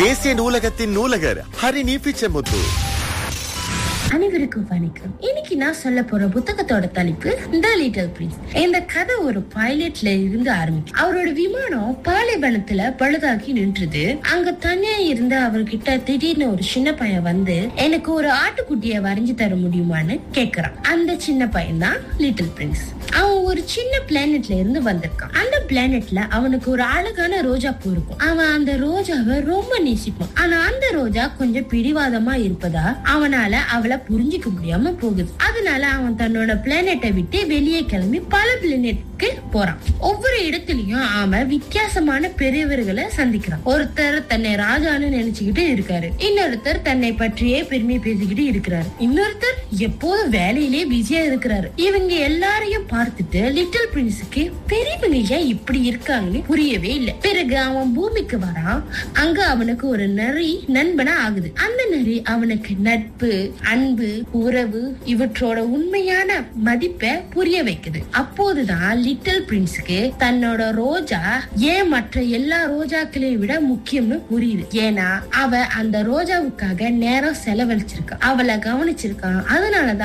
தேசிய நூலகத்தின் நூலகர் ஹரிணி பிச்சமுத்து அனைவருக்கும் வணக்கம் இன்னைக்கு நான் சொல்ல போற புத்தகத்தோட தலைப்பு த லிட்டில் பிரின்ஸ் இந்த கதை ஒரு பைலட்ல இருந்து ஆரம்பிக்கும் அவரோட விமானம் பாலைவனத்துல பழுதாக்கி நின்றுது அங்க தனியா இருந்த அவர்கிட்ட திடீர்னு ஒரு சின்ன பையன் வந்து எனக்கு ஒரு ஆட்டுக்குட்டிய வரைஞ்சு தர முடியுமான்னு கேக்குறான் அந்த சின்ன பையன் தான் லிட்டில் பிரின்ஸ் அவன் ஒரு சின்ன பிளானட்ல இருந்து வந்திருக்கான் அந்த பிளானட்ல அவனுக்கு ஒரு அழகான ரோஜா பூ இருக்கும் அவன் அந்த ரோஜாவை ரொம்ப நேசிப்பான் ஆனா அந்த ரோஜா கொஞ்சம் பிடிவாதமா இருப்பதா அவனால அவளை புரிஞ்சுக்க முடியாம போகுது அதனால அவன் தன்னோட பிளானட்டை விட்டு வெளியே கிளம்பி பல பிளானெட்க்கு போறான் ஒவ்வொரு இடத்துலயும் அவன் வித்தியாசமான பெரியவர்களை சந்திக்கிறான் ஒருத்தர் தன்னை ராஜான்னு நினைச்சுக்கிட்டு இருக்காரு இன்னொருத்தர் தன்னை பற்றியே பெருமை பேசிக்கிட்டு இருக்கிறாரு இன்னொருத்தர் எப்போதும் வேலையிலே பிஸியா இருக்கிறாரு இவங்க எல்லாரையும் பார்த்துட்டு லிட்டில் பிரின்ஸுக்கு பெரியவங்க ஏன் இப்படி இருக்காங்கன்னு புரியவே இல்லை பிறகு அவன் பூமிக்கு வரான் அங்க அவனுக்கு ஒரு நரி நண்பனா ஆகுது அந்த நரி அவனுக்கு நட்பு அன்பு உறவு இவற்றோட உண்மையான மதிப்பை புரிய வைக்குது அப்போதுதான் லிட்டில் பிரின்ஸுக்கு தன்னோட ரோஜா ஏன் மற்ற எல்லா ரோஜாக்களையும் விட முக்கியம்னு புரியுது ஏன்னா அவ அந்த ரோஜாவுக்காக நேரம் செலவழிச்சிருக்கான் அவளை கவனிச்சிருக்கான் அதனாலதான்